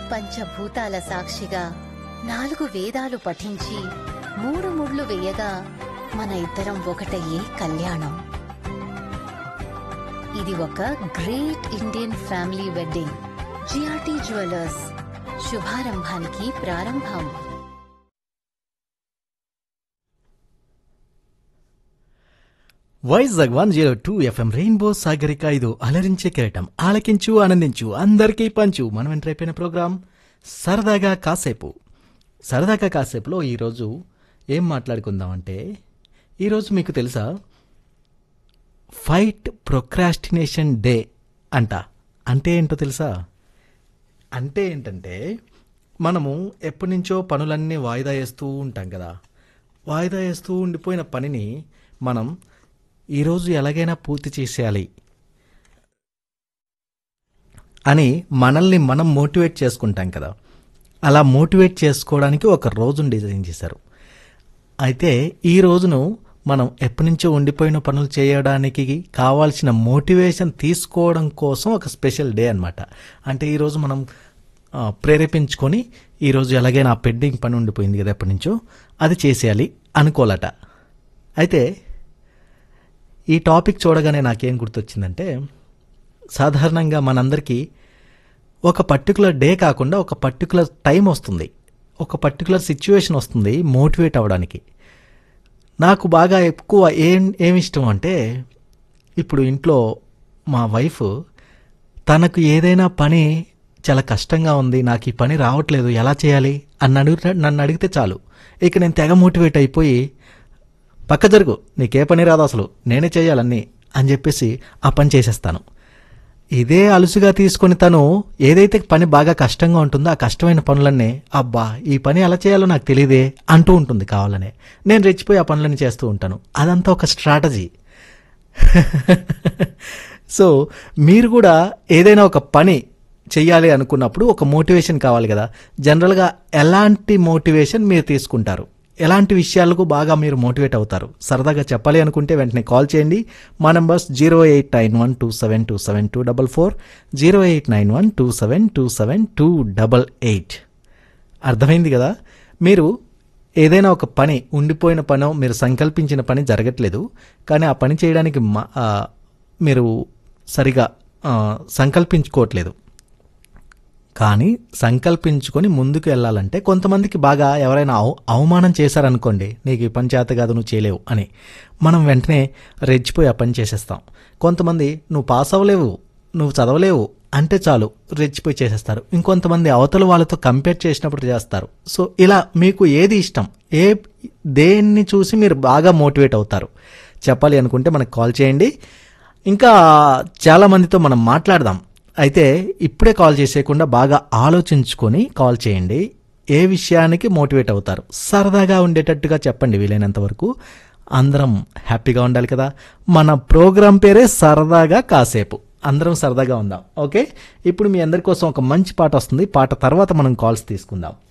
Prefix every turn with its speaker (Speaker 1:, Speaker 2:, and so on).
Speaker 1: పంచభూతాల సాక్షిగా నాలుగు వేదాలు పఠించి మూడు ముళ్ళు వేయగా మన ఇద్దరం ఒకటయ్యే కళ్యాణం ఇది ఒక great Indian family wedding GRT jewellers శుభారంభానికి ప్రారంభం
Speaker 2: Vizag one zero two FM rainbow Sagarika ఇది అలరించే కిరటం ఆలకించు ఆనందించు అందరికీ పంచు మనం ఎంటర్ అయిపోయిన ప్రోగ్రాం సరదాగా కాసేపు సరదాగా కాసేపులో ఈరోజు ఏం మాట్లాడుకుందామంటే ఈరోజు మీకు తెలుసా ఫైట్ ప్రొక్రాస్టినేషన్ డే అంట అంటే ఏంటో తెలుసా అంటే ఏంటంటే మనము ఎప్పటి నుంచో పనులన్నీ వాయిదా వేస్తూ ఉంటాం కదా వాయిదా వేస్తూ ఉండిపోయిన పనిని మనం ఈరోజు ఎలాగైనా పూర్తి చేసేయాలి అని మనల్ని మనం మోటివేట్ చేసుకుంటాం కదా అలా మోటివేట్ చేసుకోవడానికి ఒక రోజును డిజైన్ చేశారు అయితే ఈ రోజును మనం ఎప్పటి నుంచో ఉండిపోయిన పనులు చేయడానికి కావాల్సిన మోటివేషన్ తీసుకోవడం కోసం ఒక స్పెషల్ డే అనమాట అంటే ఈరోజు మనం ఆ, ప్రేరేపించుకొని ఈరోజు ఎలాగైనా ఆ పెండింగ్ పని ఉండిపోయింది కదా ఎప్పటి నుంచో అది చేసేయాలి అనుకోలట అయితే ఈ టాపిక్ చూడగానే నాకేం గుర్తొచ్చిందంటే సాధారణంగా మనందరికీ ఒక పర్టికులర్ డే కాకుండా ఒక పర్టికులర్ టైం వస్తుంది ఒక పర్టికులర్ సిచ్యువేషన్ వస్తుంది మోటివేట్ అవ్వడానికి నాకు బాగా ఎక్కువ ఏం ఏమి ఇష్టం అంటే ఇప్పుడు ఇంట్లో మా వైఫ్ తనకు ఏదైనా పని చాలా కష్టంగా ఉంది నాకు ఈ పని రావట్లేదు ఎలా చేయాలి అని అడుగు నన్ను అడిగితే చాలు ఇక నేను తెగ మోటివేట్ అయిపోయి పక్క జరుగు నీకే పని రాదు అసలు నేనే చేయాలన్నీ అని చెప్పేసి ఆ పని చేసేస్తాను ఇదే అలుసుగా తీసుకొని తను ఏదైతే పని బాగా కష్టంగా ఉంటుందో ఆ కష్టమైన పనులన్నీ అబ్బా ఈ పని ఎలా చేయాలో నాకు తెలియదే అంటూ ఉంటుంది కావాలనే నేను రెచ్చిపోయి ఆ పనులన్నీ చేస్తూ ఉంటాను అదంతా ఒక స్ట్రాటజీ సో మీరు కూడా ఏదైనా ఒక పని చెయ్యాలి అనుకున్నప్పుడు ఒక మోటివేషన్ కావాలి కదా జనరల్గా ఎలాంటి మోటివేషన్ మీరు తీసుకుంటారు ఎలాంటి విషయాలకు బాగా మీరు మోటివేట్ అవుతారు సరదాగా చెప్పాలి అనుకుంటే వెంటనే కాల్ చేయండి మా numbers zero eight nine one two seven two seven two double four zero eight nine one two seven two seven two double eight అర్థమైంది కదా మీరు ఏదైనా ఒక పని ఉండిపోయిన పనో మీరు సంకల్పించిన పని జరగట్లేదు కానీ ఆ పని చేయడానికి మ- ఆ, మీరు సరిగా ఆ, సంకల్పించుకోవట్లేదు కానీ సంకల్పించుకొని ముందుకు వెళ్ళాలంటే కొంతమందికి బాగా ఎవరైనా అవ అవమానం చేశారనుకోండి నీకు ఈ పని చేత కాదు నువ్వు చేయలేవు అని మనం వెంటనే రెచ్చిపోయి ఆ పని చేసేస్తాం కొంతమంది నువ్వు పాస్ అవ్వలేవు నువ్వు చదవలేవు అంటే చాలు రెచ్చిపోయి చేసేస్తారు ఇంకొంతమంది అవతల వాళ్ళతో కంపేర్ చేసినప్పుడు చేస్తారు సో ఇలా మీకు ఏది ఇష్టం ఏ దేన్ని చూసి మీరు బాగా మోటివేట్ అవుతారు చెప్పాలి అనుకుంటే మనకు కాల్ చేయండి ఇంకా చాలా మందితో మనం మాట్లాడదాం అయితే ఇప్పుడే కాల్ చేసేయకుండా బాగా ఆలోచించుకొని కాల్ చేయండి ఏ విషయానికి మోటివేట్ అవుతారు సరదాగా ఉండేటట్టుగా చెప్పండి వీలైనంత వరకు అందరం హ్యాపీగా ఉండాలి కదా మన ప్రోగ్రాం పేరే సరదాగా కాసేపు అందరం సరదాగా ఉందాం ఓకే ఇప్పుడు మీ అందరి కోసం ఒక మంచి పాట వస్తుంది పాట తర్వాత మనం కాల్స్ తీసుకుందాం